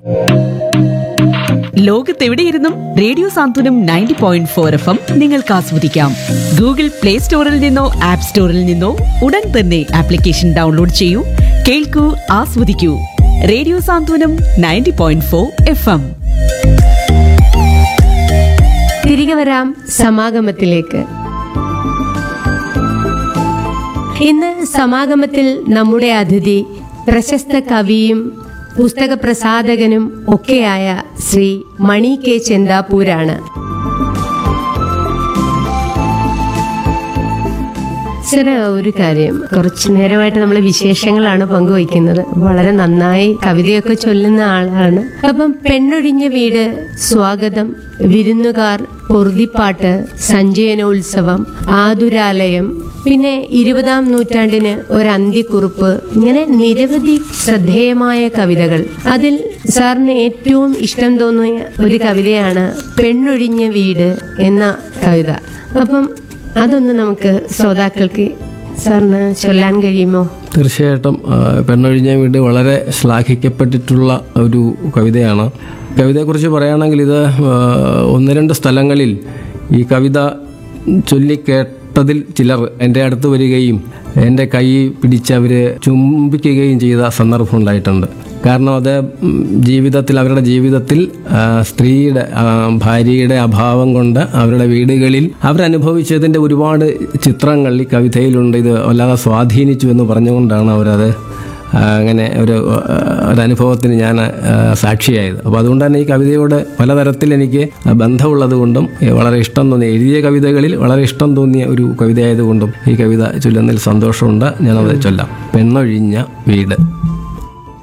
ലോകത്തെവിടെയിരുന്നും radio Santhwanam ninety point four F M നിങ്ങൾക്ക് ആസ്വദിക്കാം Google play സ്റ്റോറിൽ നിന്നോ ആപ്പ് സ്റ്റോറിൽ നിന്നോ ഉടൻ തന്നെ ആപ്ലിക്കേഷൻ ഡൗൺലോഡ് ചെയ്യൂ കേൾക്കൂ ആസ്വദിക്കൂ radio Santhwanam ninety point four F M തിരികെ വരാം സമാഗമത്തിലേക്ക് ഇന്ന് സമാഗമത്തിൽ നമ്മുടെ അതിഥി പ്രശസ്ത കവിയും പുസ്തക പ്രസാധകനും ഒക്കെയായ ശ്രീ മണി കെ ചെന്താപ്പൂരാണ് സാറ് ഒരു കാര്യം കുറച്ചു നേരമായിട്ട് നമ്മൾ വിശേഷങ്ങളാണ് പങ്കുവയ്ക്കുന്നത് വളരെ നന്നായി കവിതയൊക്കെ ചൊല്ലുന്ന ആളാണ് അപ്പം പെണ്ണൊഴിഞ്ഞ വീട് സ്വാഗതം വിരുന്നുകാർ പൊറുതിപ്പാട്ട് സഞ്ചയനോത്സവം ആതുരാലയം പിന്നെ ഇരുപതാം നൂറ്റാണ്ടിന് ഒരു അന്ത്യക്കുറിപ്പ് ഇങ്ങനെ നിരവധി ശ്രദ്ധേയമായ കവിതകൾ അതിൽ സാറിന് ഏറ്റവും ഇഷ്ടം തോന്നിയ ഒരു കവിതയാണ് പെണ്ണൊഴിഞ്ഞ വീട് എന്ന കവിത അപ്പം അതൊന്ന് നമുക്ക് ശ്രോതാക്കൾക്ക് സാറിന് ചൊല്ലാൻ കഴിയുമോ തീർച്ചയായിട്ടും ആ, പെണ്ണൊഴിഞ്ഞ വീട് വളരെ ശ്ലാഘിക്കപ്പെട്ടിട്ടുള്ള ഒരു കവിതയാണ് കവിതയെക്കുറിച്ച് പറയുകയാണെങ്കിൽ ഇത് ആ, ഒന്ന് രണ്ട് സ്ഥലങ്ങളിൽ ഈ കവിത ചൊല്ലിക്കേട്ടതിൽ ചിലർ എൻ്റെ അടുത്ത് വരികയും എൻ്റെ കൈ പിടിച്ച് അവർ ചുംബിക്കുകയും ചെയ്ത സന്ദർഭം ഉണ്ടായിട്ടുണ്ട് കാരണം അത് ഉം, ജീവിതത്തിൽ അവരുടെ ജീവിതത്തിൽ ആ, സ്ത്രീയുടെ ആ, ഭാര്യയുടെ അഭാവം കൊണ്ട് അവരുടെ വീടുകളിൽ അവരനുഭവിച്ചതിൻ്റെ ഒരുപാട് ചിത്രങ്ങൾ ഈ കവിതയിലുണ്ട് ഇത് വല്ലാതെ സ്വാധീനിച്ചു എന്ന് പറഞ്ഞുകൊണ്ടാണ് അവരത് ആ, അങ്ങനെ ഒരു ആ, ഒരു അനുഭവത്തിന് ഞാൻ ആ, സാക്ഷിയായത് അപ്പോൾ അതുകൊണ്ട് തന്നെ ഈ കവിതയോട് പലതരത്തിൽ എനിക്ക് ബന്ധമുള്ളത് കൊണ്ടും വളരെ ഇഷ്ടം തോന്നിയ എഴുതിയ കവിതകളിൽ വളരെ ഇഷ്ടം തോന്നിയ ഒരു കവിതയായതുകൊണ്ടും ഈ കവിത ചൊല്ലുന്നതിൽ സന്തോഷമുണ്ട് ഞാനത് ചൊല്ലാം പെണ്ണൊഴിഞ്ഞ വീട്